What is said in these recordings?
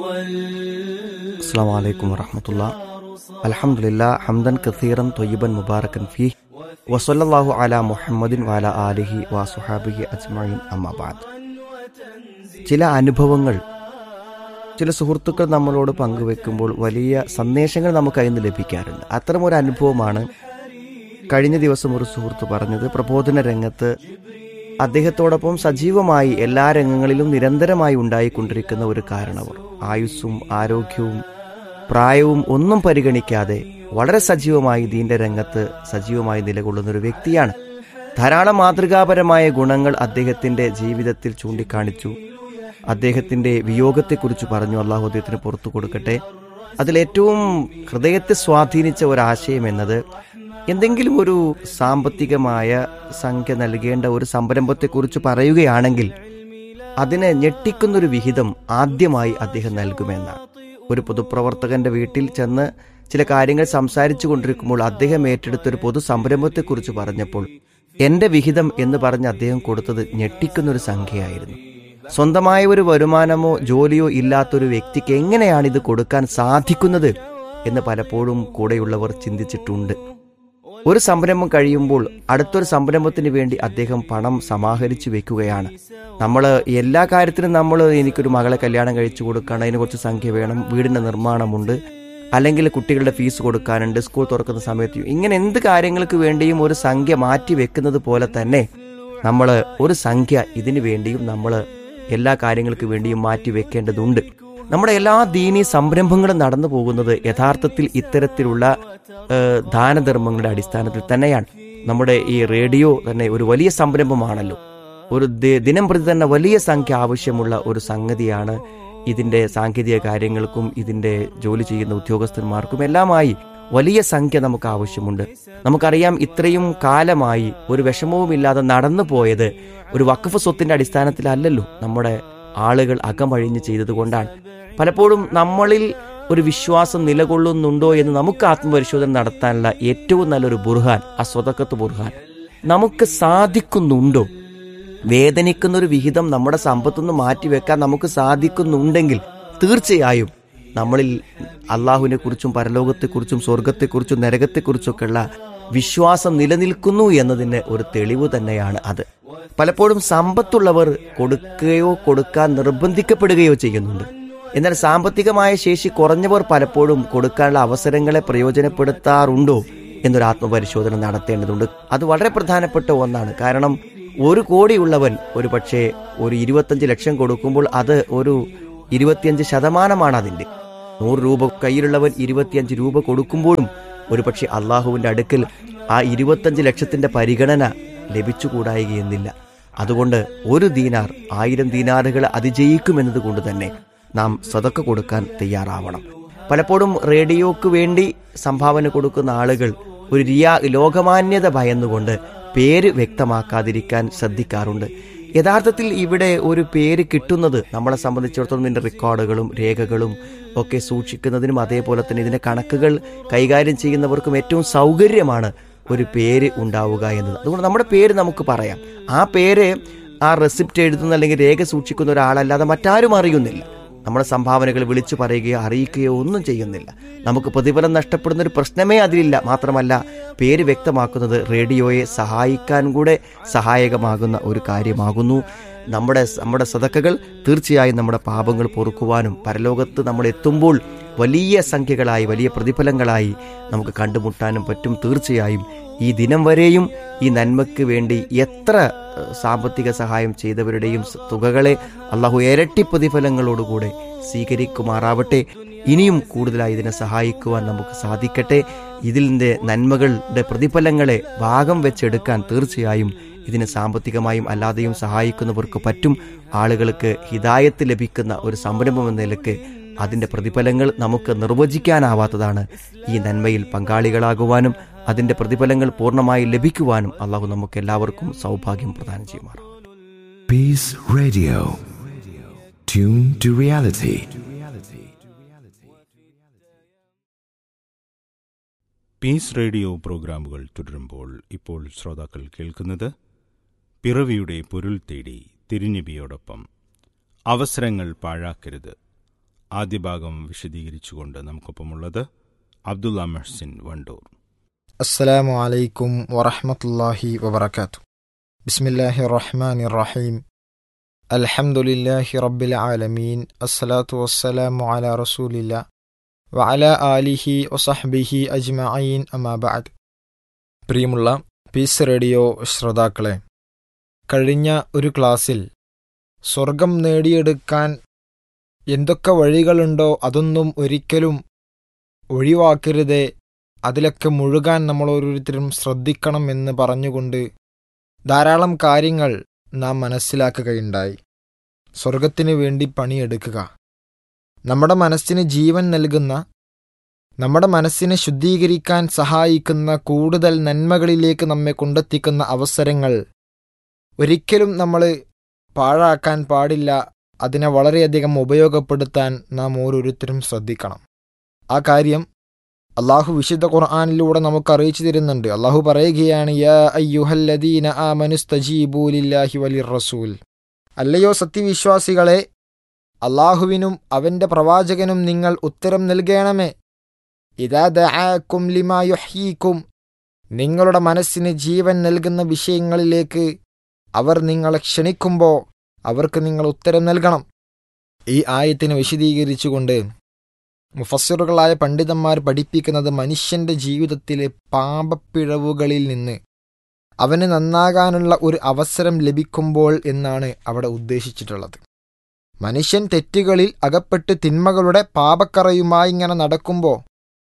السلام عليكم ورحمة الله الحمد لله حمدا كثيرا طيبا مباركا فيه وصلى الله على محمد وعلى آله وصحابه أجمعين أما بعد ചില അനുഭവങ്ങൾ ചില സുഹൃത്തുക്കൾ നമ്മളോട് പങ്കുവെക്കുമ്പോൾ വലിയ സന്ദേശങ്ങൾ നമുക്ക് അതിൽ നിന്ന് ലഭിക്കാറുണ്ട് അത്തരമൊരു അനുഭവമാണ് കഴിഞ്ഞ ദിവസം ഒരു സുഹൃത്ത് പറഞ്ഞത് പ്രബോധന രംഗത്ത് അദ്ദേഹത്തോടൊപ്പം സജീവമായി എല്ലാ രംഗങ്ങളിലും നിരന്തരമായി ഉണ്ടായിക്കൊണ്ടിരിക്കുന്ന ഒരു കാരണവർ ആയുസ്സും ആരോഗ്യവും പ്രായവും ഒന്നും പരിഗണിക്കാതെ വളരെ സജീവമായി ദീന്റെ രംഗത്ത് സജീവമായി നിലകൊള്ളുന്ന ഒരു വ്യക്തിയാണ് ധാരാളം മാതൃകാപരമായ ഗുണങ്ങൾ അദ്ദേഹത്തിന്റെ ജീവിതത്തിൽ ചൂണ്ടിക്കാണിച്ചു അദ്ദേഹത്തിന്റെ വിയോഗത്തെക്കുറിച്ച് പറഞ്ഞു അള്ളാഹു അദ്ദേഹത്തിന് പുറത്തു കൊടുക്കട്ടെ അതിലേറ്റവും ഹൃദയത്തെ സ്വാധീനിച്ച ഒരാശയം എന്നത് എന്തെങ്കിലും ഒരു സാമ്പത്തികമായ സംഖ്യ നൽകേണ്ട ഒരു സംരംഭത്തെക്കുറിച്ച് പറയുകയാണെങ്കിൽ അതിനെ ഞെട്ടിക്കുന്നൊരു വിഹിതം ആദ്യമായി അദ്ദേഹം നൽകുമെന്നാണ് ഒരു പൊതുപ്രവർത്തകന്റെ വീട്ടിൽ ചെന്ന് ചില കാര്യങ്ങൾ സംസാരിച്ചു കൊണ്ടിരിക്കുമ്പോൾ അദ്ദേഹം ഏറ്റെടുത്തൊരു പൊതു സംരംഭത്തെക്കുറിച്ച് പറഞ്ഞപ്പോൾ എന്റെ വിഹിതം എന്ന് പറഞ്ഞ് അദ്ദേഹം കൊടുത്തത് ഞെട്ടിക്കുന്നൊരു സംഖ്യയായിരുന്നു സ്വന്തമായ ഒരു വരുമാനമോ ജോലിയോ ഇല്ലാത്തൊരു വ്യക്തിക്ക് എങ്ങനെയാണ് ഇത് കൊടുക്കാൻ സാധിക്കുന്നത് എന്ന് പലപ്പോഴും കൂടെയുള്ളവർ ചിന്തിച്ചിട്ടുണ്ട് ഒരു സംരംഭം കഴിയുമ്പോൾ അടുത്തൊരു സംരംഭത്തിന് വേണ്ടി അദ്ദേഹം പണം സമാഹരിച്ചു വെക്കുകയാണ് നമ്മൾ എല്ലാ കാര്യത്തിനും നമ്മൾ എനിക്കൊരു മകളെ കല്യാണം കഴിച്ചു കൊടുക്കണം അതിന് കുറച്ച് സംഖ്യ വേണം വീടിന്റെ നിർമ്മാണമുണ്ട് അല്ലെങ്കിൽ കുട്ടികളുടെ ഫീസ് കൊടുക്കാനുണ്ട് സ്കൂൾ തുറക്കുന്ന സമയത്ത് ഇങ്ങനെ എന്ത് കാര്യങ്ങൾക്ക് വേണ്ടിയും ഒരു സംഖ്യ മാറ്റി വെക്കുന്നത് പോലെ തന്നെ നമ്മൾ ഒരു സംഖ്യ ഇതിനു വേണ്ടിയും നമ്മൾ എല്ലാ കാര്യങ്ങൾക്ക് വേണ്ടിയും മാറ്റി വെക്കേണ്ടതുണ്ട് നമ്മുടെ എല്ലാ ദീനീ സംരംഭങ്ങളും നടന്നു പോകുന്നത് യഥാർത്ഥത്തിൽ ഇത്തരത്തിലുള്ള ഏഹ്, ദാനധർമ്മങ്ങളുടെ അടിസ്ഥാനത്തിൽ തന്നെയാണ് നമ്മുടെ ഈ റേഡിയോ തന്നെ ഒരു വലിയ സംരംഭമാണല്ലോ ഒരു ദി- ദിനം പ്രതി തന്നെ വലിയ സംഖ്യ ആവശ്യമുള്ള ഒരു സംഗതിയാണ് ഇതിന്റെ സാങ്കേതിക കാര്യങ്ങൾക്കും ഇതിന്റെ ജോലി ചെയ്യുന്ന ഉദ്യോഗസ്ഥന്മാർക്കും എല്ലാമായി വലിയ സംഖ്യ നമുക്ക് ആവശ്യമുണ്ട് നമുക്കറിയാം ഇത്രയും കാലമായി ഒരു വിഷമവുമില്ലാതെ നടന്നു പോയത് ഒരു വഖഫ് സ്വത്തിന്റെ അടിസ്ഥാനത്തിലല്ലല്ലോ നമ്മുടെ ആളുകൾ അകമഴിഞ്ഞ് ചെയ്തതുകൊണ്ടാണ് പലപ്പോഴും നമ്മളിൽ ഒരു വിശ്വാസം നിലകൊള്ളുന്നുണ്ടോ എന്ന് നമുക്ക് ആത്മപരിശോധന നടത്താനുള്ള ഏറ്റവും നല്ലൊരു ബുർഹാൻ ആ സ്വതക്കത്ത് ബുർഹാൻ നമുക്ക് സാധിക്കുന്നുണ്ടോ വേദനിക്കുന്ന ഒരു വിഹിതം നമ്മുടെ സമ്പത്തുനിന്ന് മാറ്റിവെക്കാൻ നമുക്ക് സാധിക്കുന്നുണ്ടെങ്കിൽ തീർച്ചയായും നമ്മളിൽ അള്ളാഹുവിനെ കുറിച്ചും പരലോകത്തെക്കുറിച്ചും സ്വർഗത്തെക്കുറിച്ചും നരകത്തെക്കുറിച്ചൊക്കെയുള്ള വിശ്വാസം നിലനിൽക്കുന്നു എന്നതിന് ഒരു തെളിവ് തന്നെയാണ് അത് പലപ്പോഴും സമ്പത്തുള്ളവർ കൊടുക്കുകയോ കൊടുക്കാൻ നിർബന്ധിക്കപ്പെടുകയോ ചെയ്യുന്നുണ്ട് എന്നാൽ സാമ്പത്തികമായ ശേഷി കുറഞ്ഞവർ പലപ്പോഴും കൊടുക്കാനുള്ള അവസരങ്ങളെ പ്രയോജനപ്പെടുത്താറുണ്ടോ എന്നൊരു ആത്മപരിശോധന നടത്തേണ്ടതുണ്ട് അത് വളരെ പ്രധാനപ്പെട്ട ഒന്നാണ് കാരണം ഒരു കോടിയുള്ളവൻ ഒരു പക്ഷേ ഒരു ഇരുപത്തഞ്ച് ലക്ഷം കൊടുക്കുമ്പോൾ അത് ഒരു ഇരുപത്തിയഞ്ച് ശതമാനമാണ് അതിന്റെ നൂറ് രൂപ കയ്യിലുള്ളവൻ ഇരുപത്തിയഞ്ച് രൂപ കൊടുക്കുമ്പോഴും ഒരുപക്ഷെ അള്ളാഹുവിന്റെ അടുക്കൽ ആ ഇരുപത്തഞ്ച് ലക്ഷത്തിന്റെ പരിഗണന ലഭിച്ചുകൂടായികയെന്നില്ല അതുകൊണ്ട് ഒരു ദീനാർ ആയിരം ദീനാറുകൾ അതിജയിക്കുമെന്നത് കൊണ്ട് തന്നെ നാം സതക്ക കൊടുക്കാൻ തയ്യാറാവണം പലപ്പോഴും റേഡിയോക്ക് വേണ്ടി സംഭാവന കൊടുക്കുന്ന ആളുകൾ ഒരു റിയാ ലോകമാന്യത ഭയന്നുകൊണ്ട് പേര് വ്യക്തമാക്കാതിരിക്കാൻ ശ്രദ്ധിക്കാറുണ്ട് യഥാർത്ഥത്തിൽ ഇവിടെ ഒരു പേര് കിട്ടുന്നത് നമ്മളെ സംബന്ധിച്ചിടത്തോളം ഇതിന്റെ റെക്കോർഡുകളും രേഖകളും ഒക്കെ സൂക്ഷിക്കുന്നതിനും അതേപോലെ തന്നെ ഇതിന്റെ കണക്കുകൾ കൈകാര്യം ചെയ്യുന്നവർക്കും ഏറ്റവും സൗകര്യമാണ് ഒരു പേര് ഉണ്ടാവുക എന്നത് അതുകൊണ്ട് നമ്മുടെ പേര് നമുക്ക് പറയാം ആ പേര് ആ റെസിപ്റ്റ് എഴുതുന്ന അല്ലെങ്കിൽ രേഖ സൂക്ഷിക്കുന്ന ഒരാളല്ലാതെ മറ്റാരും അറിയുന്നില്ല നമ്മുടെ സംഭാവനകൾ വിളിച്ചു പറയുകയോ അറിയിക്കുകയോ ഒന്നും ചെയ്യുന്നില്ല നമുക്ക് പ്രതിഫലം നഷ്ടപ്പെടുന്ന ഒരു പ്രശ്നമേ അതിലില്ല മാത്രമല്ല പേര് വ്യക്തമാക്കുന്നത് റേഡിയോയെ സഹായിക്കാൻ കൂടെ സഹായകമാകുന്ന ഒരു കാര്യമാകുന്നു നമ്മുടെ നമ്മുടെ സതക്കകൾ തീർച്ചയായും നമ്മുടെ പാപങ്ങൾ പൊറുക്കുവാനും പരലോകത്ത് നമ്മൾ എത്തുമ്പോൾ വലിയ സംഖ്യകളായി വലിയ പ്രതിഫലങ്ങളായി നമുക്ക് കണ്ടുമുട്ടാനും പറ്റും തീർച്ചയായും ഈ ദിനം വരെയും ഈ നന്മയ്ക്ക് വേണ്ടി എത്ര ഏഹ്, സാമ്പത്തിക സഹായം ചെയ്തവരുടെയും സ- തുകകളെ അള്ളാഹു ഇരട്ടി പ്രതിഫലങ്ങളോടുകൂടെ സ്വീകരിക്കുമാറാവട്ടെ ഇനിയും കൂടുതലായി ഇതിനെ സഹായിക്കുവാൻ നമുക്ക് സാധിക്കട്ടെ ഇതിൻ്റെ നന്മകളുടെ പ്രതിഫലങ്ങളെ ഭാഗം വെച്ചെടുക്കാൻ തീർച്ചയായും ഇതിന് സാമ്പത്തികമായും അല്ലാതെയും സഹായിക്കുന്നവർക്ക് പറ്റും ആളുകൾക്ക് ഹിതായത്ത് ലഭിക്കുന്ന ഒരു സംരംഭം എന്ന നിലക്ക് അതിന്റെ പ്രതിഫലങ്ങൾ നമുക്ക് നിർവചിക്കാനാവാത്തതാണ് ഈ നന്മയിൽ പങ്കാളികളാകുവാനും അതിന്റെ പ്രതിഫലങ്ങൾ പൂർണ്ണമായി ലഭിക്കുവാനും അള്ളാഹു നമുക്ക് എല്ലാവർക്കും സൗഭാഗ്യം പ്രദാനം ചെയ്യുമാറാം Peace Radio. Tune to reality. Peace radio പ്രോഗ്രാമുകൾ തുടരുമ്പോൾ ഇപ്പോൾ ശ്രോതാക്കൾ കേൾക്കുന്നത് പിറവിയുടെ പൊരുൾ തേടി തിരുനബിയോടൊപ്പം അവസരങ്ങൾ പാഴാക്കരുത് ആദ്യ ഭാഗം വിശദീകരിച്ചുകൊണ്ട് നമുക്കൊപ്പമുള്ളത് അബ്ദുള്ള മെഹ്സിൻ വണ്ടൂർ السلام عليكم ورحمة الله وبركاته بسم الله الرحمن الرحيم الحمد لله رب العالمين الصلاة والسلام على رسول الله وعلى آله وصحبه أجمعين أما بعد പ്രിയമുള്ള പീസ് റേഡിയോ ശ്രോതാക്കളെ കഴിഞ്ഞ ഒരു ക്ലാസ്സിൽ സ്വർഗം നേടിയെടുക്കാൻ എന്തൊക്കെ വഴികളുണ്ടോ അതൊന്നും ഒരിക്കലും ഒഴിവാക്കരുതേ അതിലൊക്കെ മുഴുകാൻ നമ്മൾ ഓരോരുത്തരും ശ്രദ്ധിക്കണം എന്ന് പറഞ്ഞുകൊണ്ട് ധാരാളം കാര്യങ്ങൾ നാം മനസ്സിലാക്കുകയുണ്ടായി സ്വർഗത്തിന് വേണ്ടി പണിയെടുക്കുക നമ്മുടെ മനസ്സിന് ജീവൻ നൽകുന്ന നമ്മുടെ മനസ്സിനെ ശുദ്ധീകരിക്കാൻ സഹായിക്കുന്ന കൂടുതൽ നന്മകളിലേക്ക് നമ്മെ കൊണ്ടെത്തിക്കുന്ന അവസരങ്ങൾ ഒരിക്കലും നമ്മൾ പാഴാക്കാൻ പാടില്ല അതിനെ വളരെയധികം ഉപയോഗപ്പെടുത്താൻ നാം ഓരോരുത്തരും ശ്രദ്ധിക്കണം ആ കാര്യം അള്ളാഹു വിശുദ്ധ ഖുർആാനിലൂടെ നമുക്ക് അറിയിച്ചു തരുന്നുണ്ട് അള്ളാഹു പറയുകയാണ് യാ അയ്യുഹല്ലദീന ആമനുസ്തജീബൂ ലില്ലാഹി വലിർ റസൂൽ അല്ലയോ സത്യവിശ്വാസികളെ അള്ളാഹുവിനും അവന്റെ പ്രവാചകനും നിങ്ങൾ ഉത്തരം നൽകണമേ ഇതാ ദആക്കും ലിമാ യുഹ്യീക്കും നിങ്ങളുടെ മനസ്സിന് ജീവൻ നൽകുന്ന വിഷയങ്ങളിലേക്ക് അവർ നിങ്ങളെ ക്ഷണിക്കുമ്പോൾ അവർക്ക് നിങ്ങൾ ഉത്തരം നൽകണം ഈ ആയത്തിനെ വിശദീകരിച്ചുകൊണ്ട് മുഫസ്സിറുകളായ പണ്ഡിതന്മാർ പഠിപ്പിക്കുന്നത് മനുഷ്യന്റെ ജീവിതത്തിലെ പാപപ്പിഴവുകളിൽ നിന്ന് അവന് നന്നാകാനുള്ള ഒരു അവസരം ലഭിക്കുമ്പോൾ എന്നാണ് അവിടെ ഉദ്ദേശിച്ചിട്ടുള്ളത് മനുഷ്യൻ തെറ്റുകളിൽ അകപ്പെട്ട് തിന്മകളുടെ പാപക്കറയുമായി ഇങ്ങനെ നടക്കുമ്പോൾ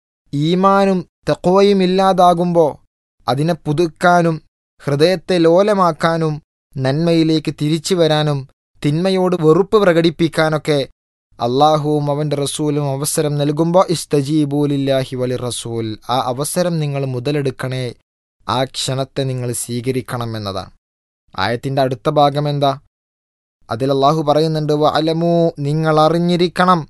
ഈമാനും തെക്കോയും ഇല്ലാതാകുമ്പോൾ അതിനെ പുതുക്കാനും ഹൃദയത്തെ ലോലമാക്കാനും നന്മയിലേക്ക് തിരിച്ചു വരാനും തിന്മയോട് വെറുപ്പ് പ്രകടിപ്പിക്കാനൊക്കെ അള്ളാഹുവും അവന്റെ റസൂലും അവസരം നൽകുമ്പോൾ ഇസ്തജീബൂലില്ലാഹി വലി റസൂൽ ആ അവസരം നിങ്ങൾ മുതലെടുക്കണേ ആ ക്ഷണത്തെ നിങ്ങൾ സ്വീകരിക്കണം എന്നതാണ് ആയത്തിന്റെ അടുത്ത ഭാഗം എന്താ അതിൽ അള്ളാഹു പറയുന്നുണ്ട് അലമു നിങ്ങൾ അറിഞ്ഞിരിക്കണം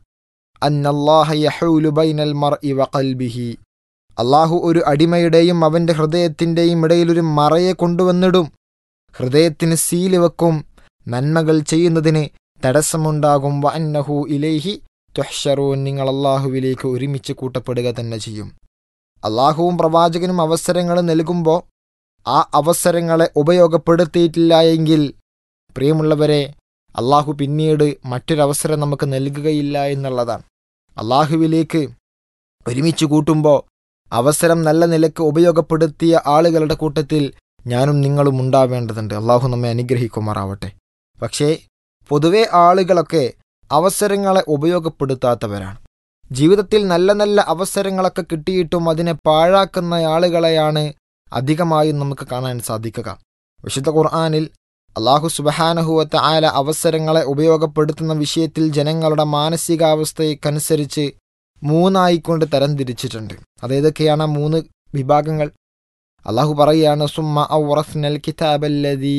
ബൈനൽ അള്ളാഹു ഒരു അടിമയുടെയും അവന്റെ ഹൃദയത്തിന്റെയും ഇടയിൽ ഒരു മറയെ കൊണ്ടുവന്നിടും ഹൃദയത്തിന് സീല് വെക്കും നന്മകൾ ചെയ്യുന്നതിന് തടസ്സമുണ്ടാകും വന്നഹു ഇലേഹി തുഹ്ഷറൂൻ നിങ്ങൾ അള്ളാഹുവിലേക്ക് ഒരുമിച്ച് കൂട്ടപ്പെടുക തന്നെ ചെയ്യും അള്ളാഹുവും പ്രവാചകനും അവസരങ്ങൾ നൽകുമ്പോൾ ആ അവസരങ്ങളെ ഉപയോഗപ്പെടുത്തിയിട്ടില്ല എങ്കിൽ പ്രിയമുള്ളവരെ അള്ളാഹു പിന്നീട് മറ്റൊരവസരം നമുക്ക് നൽകുകയില്ല എന്നുള്ളതാണ് അള്ളാഹുവിലേക്ക് ഒരുമിച്ച് കൂട്ടുമ്പോൾ അവസരം നല്ല നിലക്ക് ഉപയോഗപ്പെടുത്തിയ ആളുകളുടെ കൂട്ടത്തിൽ ഞാനും നിങ്ങളും ഉണ്ടാവേണ്ടതുണ്ട് അള്ളാഹു നമ്മെ അനുഗ്രഹിക്കുമാറാവട്ടെ പക്ഷേ പൊതുവെ ആളുകളൊക്കെ അവസരങ്ങളെ ഉപയോഗപ്പെടുത്താത്തവരാണ് ജീവിതത്തിൽ നല്ല നല്ല അവസരങ്ങളൊക്കെ കിട്ടിയിട്ടും അതിനെ പാഴാക്കുന്ന ആളുകളെയാണ് അധികമായും നമുക്ക് കാണാൻ സാധിക്കുക വിശുദ്ധ ഖുർആാനിൽ അള്ളാഹു സുബഹാനഹുവത്ത ആല അവസരങ്ങളെ ഉപയോഗപ്പെടുത്തുന്ന വിഷയത്തിൽ ജനങ്ങളുടെ മാനസികാവസ്ഥയ്ക്കനുസരിച്ച് മൂന്നായിക്കൊണ്ട് തരംതിരിച്ചിട്ടുണ്ട് അതേതൊക്കെയാണ് ആ മൂന്ന് വിഭാഗങ്ങൾ അള്ളാഹു പറയുകയാണ് സുമ്മ ഔറസ്നൽ കിതാബല്ലദീ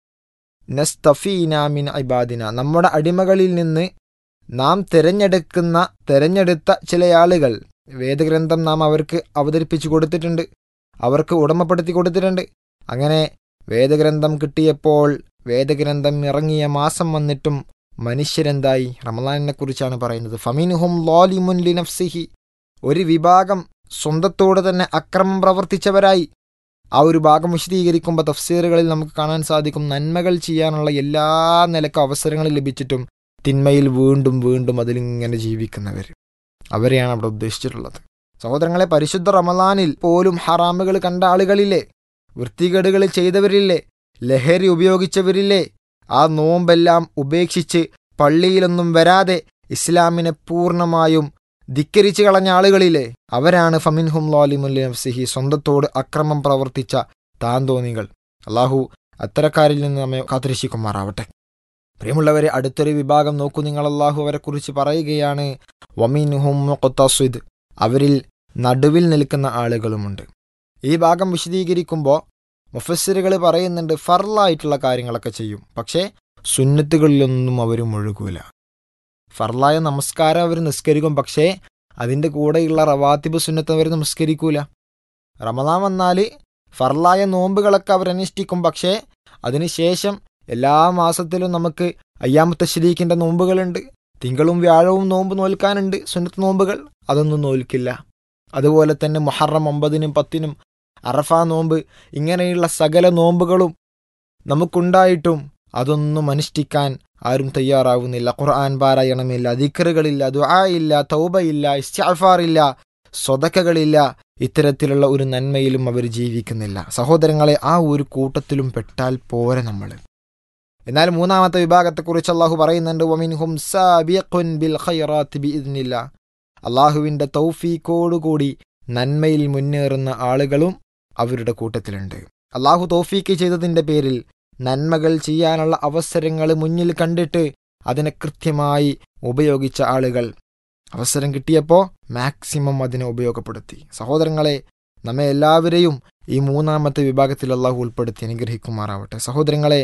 നസ്തഫീനാമിൻ ഇബാദിന നമ്മുടെ അടിമകളിൽ നിന്ന് നാം തിരഞ്ഞെടുക്കുന്ന തിരഞ്ഞെടുത്ത ചില ആളുകൾ വേദഗ്രന്ഥം നാം അവർക്ക് അവതരിപ്പിച്ചു കൊടുത്തിട്ടുണ്ട് അവർക്ക് ഉടമപ്പെടുത്തി കൊടുത്തിട്ടുണ്ട് അങ്ങനെ വേദഗ്രന്ഥം കിട്ടിയപ്പോൾ വേദഗ്രന്ഥം ഇറങ്ങിയ മാസം വന്നിട്ടും മനുഷ്യരെന്തായി റമലാനിനെ കുറിച്ചാണ് പറയുന്നത് ഫമിൻഹും ലോലിമുൻ ലിനഫ്സിഹി ഒരു വിഭാഗം സ്വന്തത്തോട് തന്നെ അക്രമം പ്രവർത്തിച്ചവരായി ആ ഒരു ഭാഗം വിശദീകരിക്കുമ്പോൾ തഫ്സീറുകളിൽ നമുക്ക് കാണാൻ സാധിക്കും നന്മകൾ ചെയ്യാനുള്ള എല്ലാ നിലക്കും അവസരങ്ങൾ ലഭിച്ചിട്ടും തിന്മയിൽ വീണ്ടും വീണ്ടും അതിലിങ്ങനെ ജീവിക്കുന്നവർ അവരെയാണ് അവിടെ ഉദ്ദേശിച്ചിട്ടുള്ളത് സഹോദരങ്ങളെ പരിശുദ്ധ റമലാനിൽ പോലും ഹറാമുകൾ കണ്ട ആളുകളില്ലേ വൃത്തികേടുകൾ ചെയ്തവരില്ലേ ലഹരി ഉപയോഗിച്ചവരില്ലേ ആ നോമ്പെല്ലാം ഉപേക്ഷിച്ച് പള്ളിയിലൊന്നും വരാതെ ഇസ്ലാമിനെ പൂർണ്ണമായും ധിക്കരിച്ചു കളഞ്ഞ ആളുകളിലെ അവരാണ് ഫമിൻഹും ലോലിമുല്ലി സ്വന്തത്തോട് അക്രമം പ്രവർത്തിച്ച താന്തോന്നികൾ അള്ളാഹു അത്തരക്കാരിൽ നിന്ന് നമ്മെ കാത്തിരക്ഷിക്കുമാറാവട്ടെ പ്രിയമുള്ളവരെ അടുത്തൊരു വിഭാഗം നോക്കൂ നിങ്ങൾ അള്ളാഹു അവരെക്കുറിച്ച് പറയുകയാണ് വമിൻഹും മുഖത്തസ്വിദ് അവരിൽ നടുവിൽ നിൽക്കുന്ന ആളുകളുമുണ്ട് ഈ ഭാഗം വിശദീകരിക്കുമ്പോൾ മുഫസ്സിറുകൾ പറയുന്നുണ്ട് ഫർലായിട്ടുള്ള കാര്യങ്ങളൊക്കെ ചെയ്യും പക്ഷേ സുന്നത്തുകളിലൊന്നും അവർ മുഴുകൂല ഫർലായ നമസ്കാരം അവർ നിസ്കരിക്കും പക്ഷേ അതിൻ്റെ കൂടെയുള്ള റവാത്തിബ് സുന്നത്ത് അവർ നമസ്കരിക്കൂല റമദാൻ വന്നാൽ ഫർലായ നോമ്പുകളൊക്കെ അവർ അനുഷ്ഠിക്കും പക്ഷേ അതിനുശേഷം എല്ലാ മാസത്തിലും നമുക്ക് അയ്യാമത്തെ ശരീക്കിൻ്റെ നോമ്പുകളുണ്ട് തിങ്കളും വ്യാഴവും നോമ്പ് നോൽക്കാനുണ്ട് സുന്നത്ത് നോമ്പുകൾ അതൊന്നും നോൽക്കില്ല അതുപോലെ തന്നെ മുഹറം ഒമ്പതിനും പത്തിനും അറഫ നോമ്പ് ഇങ്ങനെയുള്ള സകല നോമ്പുകളും നമുക്കുണ്ടായിട്ടും അതൊന്നും അനുഷ്ഠിക്കാൻ ആരും തയ്യാറാവുന്നില്ല ഖുർആൻ പാരായണമില്ല ദിക്കറുകളില്ല ദുആയില്ല തൗബയില്ല ഇസ്റ്റാഫാറില്ല സ്വതക്കകളില്ല ഇത്തരത്തിലുള്ള ഒരു നന്മയിലും അവർ ജീവിക്കുന്നില്ല സഹോദരങ്ങളെ ആ ഒരു കൂട്ടത്തിലും പെട്ടാൽ പോരെ നമ്മൾ എന്നാൽ മൂന്നാമത്തെ വിഭാഗത്തെക്കുറിച്ച് അള്ളാഹു പറയുന്നുണ്ട് വമിൻഹും സാബിഖുൻ ബിൽ ഖൈറാത്ത് ബിഇദ്നില്ല അള്ളാഹുവിൻ്റെ തൗഫീക്കോടുകൂടി നന്മയിൽ മുന്നേറുന്ന ആളുകളും അവരുടെ കൂട്ടത്തിലുണ്ട് അള്ളാഹു തൗഫീക്ക് ചെയ്തതിൻ്റെ പേരിൽ നന്മകൾ ചെയ്യാനുള്ള അവസരങ്ങൾ മുന്നിൽ കണ്ടിട്ട് അതിനെ കൃത്യമായി ഉപയോഗിച്ച ആളുകൾ അവസരം കിട്ടിയപ്പോൾ മാക്സിമം അതിനെ ഉപയോഗപ്പെടുത്തി സഹോദരങ്ങളെ നമ്മെ എല്ലാവരെയും ഈ മൂന്നാമത്തെ വിഭാഗത്തിൽ അള്ളാഹു ഉൾപ്പെടുത്തി അനുഗ്രഹിക്കുമാറാവട്ടെ സഹോദരങ്ങളെ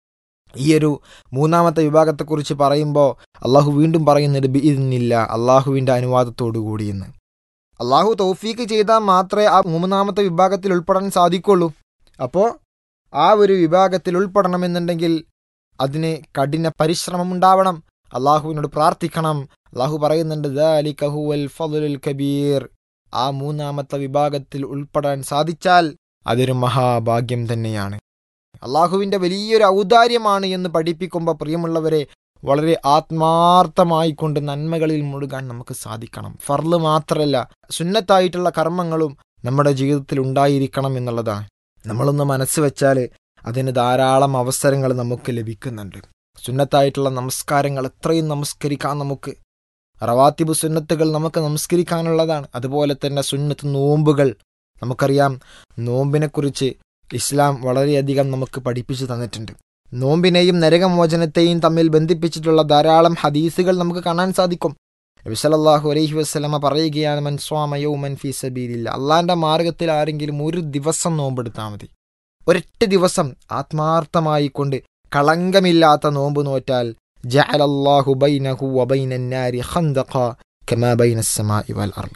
ഈ ഒരു മൂന്നാമത്തെ വിഭാഗത്തെക്കുറിച്ച് പറയുമ്പോൾ അള്ളാഹു വീണ്ടും പറയുന്നത് ബിഇന്നില്ല അള്ളാഹുവിൻ്റെ അനുവാദത്തോടു കൂടിയെന്ന് അള്ളാഹു തൗഫീക്ക് ചെയ്താൽ മാത്രമേ ആ മൂന്നാമത്തെ വിഭാഗത്തിൽ ഉൾപ്പെടാൻ സാധിക്കുള്ളൂ അപ്പോൾ ആ ഒരു വിഭാഗത്തിൽ ഉൾപ്പെടണമെന്നുണ്ടെങ്കിൽ അതിന് കഠിന പരിശ്രമം ഉണ്ടാവണം അള്ളാഹുവിനോട് പ്രാർത്ഥിക്കണം അള്ളാഹു പറയുന്നുണ്ട് "ദാലിക ഹുവൽ ഫളുൽ കബീർ ആ മൂന്നാമത്തെ വിഭാഗത്തിൽ ഉൾപ്പെടാൻ സാധിച്ചാൽ അതൊരു മഹാഭാഗ്യം തന്നെയാണ് അള്ളാഹുവിൻ്റെ വലിയൊരു ഔദാര്യമാണ് എന്ന് പഠിപ്പിക്കുമ്പോൾ പ്രിയമുള്ളവരെ വളരെ ആത്മാർത്ഥമായി കൊണ്ട് നന്മകളിൽ മുഴുകാൻ നമുക്ക് സാധിക്കണം ഫർള് മാത്രമല്ല സുന്നത്തായിട്ടുള്ള കർമ്മങ്ങളും നമ്മുടെ ജീവിതത്തിൽ ഉണ്ടായിരിക്കണം എന്നുള്ളതാണ് നമ്മളൊന്ന് മനസ്സ് വെച്ചാൽ അതിന് ധാരാളം അവസരങ്ങൾ നമുക്ക് ലഭിക്കുന്നുണ്ട് സുന്നത്തായിട്ടുള്ള നമസ്കാരങ്ങൾ എത്രയും നമസ്കരിക്കാൻ നമുക്ക് റവാത്തിബ് സുന്നത്തുകൾ നമുക്ക് നമസ്കരിക്കാനുള്ളതാണ് അതുപോലെ തന്നെ സുന്നത്ത് നോമ്പുകൾ നമുക്കറിയാം നോമ്പിനെക്കുറിച്ച് ഇസ്ലാം വളരെയധികം നമുക്ക് പഠിപ്പിച്ചു തന്നിട്ടുണ്ട് നോമ്പിനെയും നരകമോചനത്തെയും തമ്മിൽ ബന്ധിപ്പിച്ചിട്ടുള്ള ധാരാളം ഹദീസുകൾ നമുക്ക് കാണാൻ സാധിക്കും നബിസലല്ലാഹു അലൈഹി വസ്ലമ പറയുകയാണ് മൻ സ്വാമയോ മൻ ഫീ സബീലില്ല അള്ളാന്റെ മാർഗത്തിൽ ആരെങ്കിലും ഒരു ദിവസം നോമ്പെടുത്താൽ മതി ഒരൊറ്റ ദിവസം ആത്മാർത്ഥമായി കൊണ്ട് കളങ്കമില്ലാത്ത നോമ്പ് നോറ്റാൽ ജഅലല്ലാഹു ബൈനഹു വബൈനന്നാരി ഖന്ദഖ കമാ ബൈനസ്സമാഇ വൽ അർള്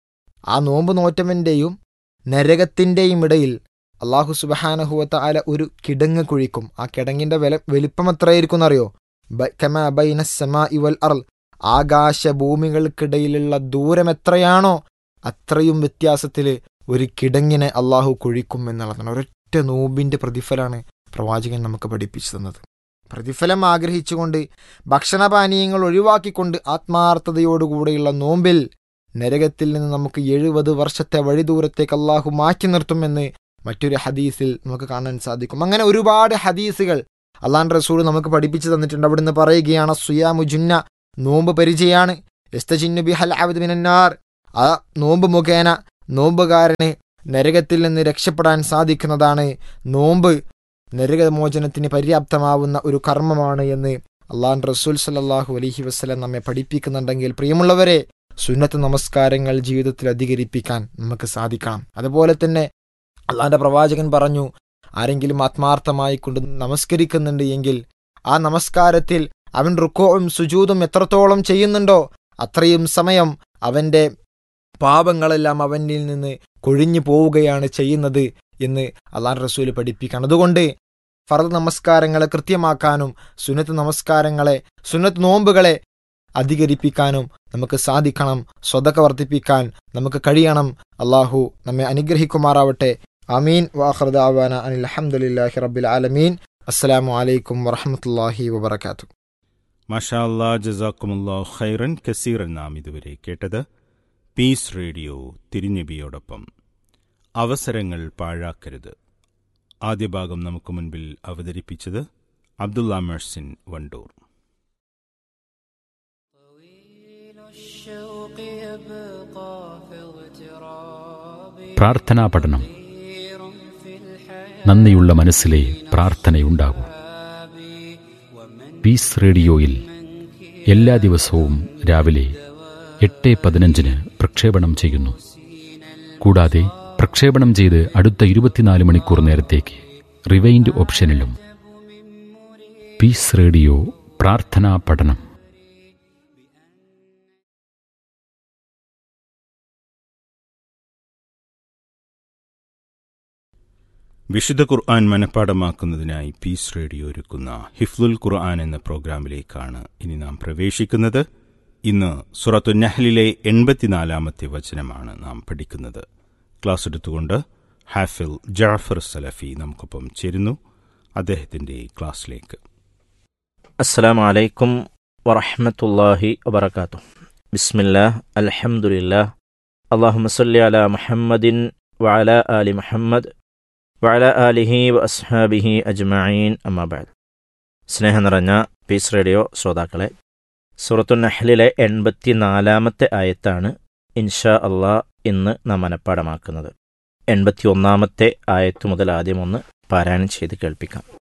ആ നോമ്പ് നോറ്റവന്റെയും നരകത്തിന്റെയും ഇടയിൽ അള്ളാഹു സുബഹാനഹുവത്ത ആല ഒരു കിടങ്ങ് കുഴിക്കും ആ കിടങ്ങിന്റെ വില വലിപ്പം എത്രയായിരിക്കും എന്നറിയോ ബ- കമാ ബൈനസ്സമാഇ വൽ അർള് ആകാശ ഭൂമികൾക്കിടയിലുള്ള ദൂരം എത്രയാണോ അത്രയും വ്യത്യാസത്തിൽ ഒരു കിടങ്ങിനെ അള്ളാഹു കുഴിക്കും എന്നുള്ളതാണ് ഒരൊറ്റ നോമ്പിന്റെ പ്രതിഫലമാണ് പ്രവാചകൻ നമുക്ക് പഠിപ്പിച്ചു തന്നത് പ്രതിഫലം ആഗ്രഹിച്ചുകൊണ്ട് ഭക്ഷണപാനീയങ്ങൾ ഒഴിവാക്കിക്കൊണ്ട് ആത്മാർത്ഥതയോടുകൂടെയുള്ള നോമ്പിൽ നരകത്തിൽ നിന്ന് നമുക്ക് എഴുപത് വർഷത്തെ വഴിദൂരത്തേക്ക് അള്ളാഹു മാറ്റി നിർത്തുമെന്ന് മറ്റൊരു ഹദീസിൽ നമുക്ക് കാണാൻ സാധിക്കും അങ്ങനെ ഒരുപാട് ഹദീസുകൾ അള്ളാൻ റസൂൾ നമുക്ക് പഠിപ്പിച്ചു തന്നിട്ടുണ്ട് അവിടുന്ന് പറയുകയാണ് സുയാമു ജുന്ന നോമ്പ് പരിചയാണ് എസ്തജിന്നു ബിഹൽ അബ്ദ് മിനന്നാർ ആ നോമ്പ് മുഖേന നോമ്പുകാരന് നരകത്തിൽ നിന്ന് രക്ഷപ്പെടാൻ സാധിക്കുന്നതാണ് നോമ്പ് നരകമോചനത്തിന് പര്യാപ്തമാവുന്ന ഒരു കർമ്മമാണ് എന്ന് അള്ളാൻ റസൂൽ സല്ലല്ലാഹു അലൈഹി വസ്ലം നമ്മെ പഠിപ്പിക്കുന്നുണ്ടെങ്കിൽ പ്രിയമുള്ളവരെ സുന്നത്ത് നമസ്കാരങ്ങൾ ജീവിതത്തിൽ അധികരിപ്പിക്കാൻ നമുക്ക് സാധിക്കണം അതുപോലെ തന്നെ അള്ളാന്റെ പ്രവാചകൻ പറഞ്ഞു ആരെങ്കിലും ആത്മാർത്ഥമായി കൊണ്ട് നമസ്കരിക്കുന്നുണ്ട് എങ്കിൽ ആ നമസ്കാരത്തിൽ അവൻ റുക്കോവും സുജൂതും എത്രത്തോളം ചെയ്യുന്നുണ്ടോ അത്രയും സമയം അവന്റെ പാപങ്ങളെല്ലാം അവനിൽ നിന്ന് കൊഴിഞ്ഞു പോവുകയാണ് ചെയ്യുന്നത് എന്ന് അള്ളാൻ റസൂല് പഠിപ്പിക്കണം അതുകൊണ്ട് ഫറദ് നമസ്കാരങ്ങളെ കൃത്യമാക്കാനും സുന്നത്ത് നമസ്കാരങ്ങളെ സുന്നത്ത് നോമ്പുകളെ അധികരിപ്പിക്കാനും നമുക്ക് സാധിക്കണം സ്വതക്ക വർദ്ധിപ്പിക്കാൻ നമുക്ക് കഴിയണം അള്ളാഹു നമ്മെ അനുഗ്രഹിക്കുമാറാവട്ടെ അമീൻ വാഹർദാവാന അനിൽ അഹമ്മദില്ലാഹി റബ്ബിൽ ആലമീൻ അസ്സലാമു അലൈക്കും വറഹമത്തല്ലാഹി വബർക്കാത്തു മഷാ അല്ലാ ജസാക്കുമുല്ലാ ഖൈറൻ കസീറൻ നാം ഇതുവരെ കേട്ടത് പീസ് റേഡിയോ തിരുനബിയോടൊപ്പം അവസരങ്ങൾ പാഴാക്കരുത് ആദ്യ ഭാഗം നമുക്ക് മുൻപിൽ അവതരിപ്പിച്ചത് അബ്ദുള്ള മെഴ്സിൻ വണ്ടൂർ الشوق يبقى في اغتراب പ്രാർത്ഥനാ പഠനം كثير في الحياة നന്ദിയുള്ള മനസ്സിലെ പ്രാർത്ഥനയുണ്ടാകൂ പീസ് റേഡിയോയിൽ എല്ലാ ദിവസവും രാവിലെ എട്ട് പതിനഞ്ചിന് പ്രക്ഷേപണം ചെയ്യുന്നു കൂടാതെ പ്രക്ഷേപണം ചെയ്ത് അടുത്ത ഇരുപത്തിനാല് മണിക്കൂർ നേരത്തേക്ക് റിവൈൻഡ് ഓപ്ഷനിലും പീസ് റേഡിയോ പ്രാർത്ഥനാ പഠനം വിശുദ്ധ ഖുർആൻ മനഃപ്പാടമാക്കുന്നതിനായി പീസ് റേഡിയോ ഒരുക്കുന്ന ഹിഫ്ലുൽ ഖുർആൻ എന്ന പ്രോഗ്രാമിലേക്കാണ് ഇനി നാം പ്രവേശിക്കുന്നത് ഇന്ന് സുറത്തു നഹ്ലിലെ എൺപത്തിനാലാമത്തെ വചനമാണ് നാം പഠിക്കുന്നത് ക്ലാസ് എടുത്തുകൊണ്ട് ഹാഫിൽ ജാഫർ സലഫി നമുക്കൊപ്പം ചേരുന്നു അദ്ദേഹത്തിന്റെ ക്ലാസ്സിലേക്ക് السلام عليكم ورحمة الله وبركاته بسم الله الحمد لله اللهم صل على محمد وعلى آل محمد وعلى آله وأصحابه أجمعين أما بعد സ്നേഹം നിറഞ്ഞ പീസ് റേഡിയോ ശ്രോതാക്കളെ സൂറത്തു നഹ്ലിലെ എൺപത്തി നാലാമത്തെ ആയത്താണ് ഇൻഷാ അള്ളാ ഇന്ന് നാം മനഃപ്പാടമാക്കുന്നത് എൺപത്തി ഒന്നാമത്തെ ആയത്ത് മുതൽ ആദ്യം ഒന്ന് പാരായണം ചെയ്ത് കേൾപ്പിക്കാം